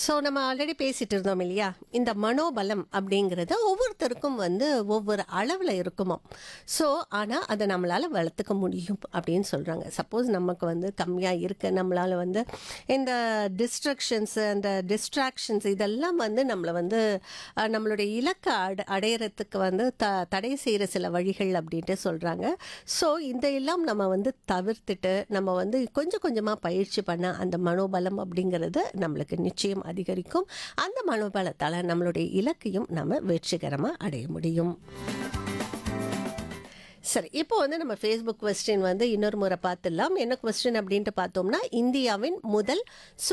so நம்ம already பேசிட்டு இருந்தோம் இல்லையா இந்த மனோபலம் அப்படிங்கிறது ஒவ்வொருத்தருக்கும் வந்து ஒவ்வொரு அளவில் இருக்குமாம் ஸோ ஆனால் அதை நம்மளால் வளர்த்துக்க முடியும் அப்படின்னு சொல்கிறாங்க சப்போஸ் நமக்கு வந்து கம்மியாக இருக்கு நம்மளால் வந்து இந்த டிஸ்ட்ரக்ஷன்ஸு அந்த டிஸ்ட்ராக்ஷன்ஸ் இதெல்லாம் வந்து நம்மளை வந்து அஹ், நம்மளுடைய இலக்கை அட அடையிறதுக்கு வந்து த தடை செய்கிற சில வழிகள் அப்படின்ட்டு சொல்கிறாங்க ஸோ இந்த எல்லாம் நம்ம வந்து தவிர்த்துட்டு நம்ம வந்து கொஞ்சம் கொஞ்சமாக பயிற்சி பண்ண அந்த மனோபலம் அப்படிங்கிறது நம்மளுக்கு நிச்சயம் அதிகரிக்கும் அந்த மனோபலத்தால் நம்மளுடைய இலக்கையும் நம்ம வெற்றிகரமாக அடைய முடியும் சரி இப்போ வந்து நம்ம ஃபேஸ்புக் கொஸ்டின் வந்து இன்னொரு முறை பார்த்துடலாம் என்ன கொஸ்டின் அப்படின்ட்டு பார்த்தோம்னா இந்தியாவின் முதல்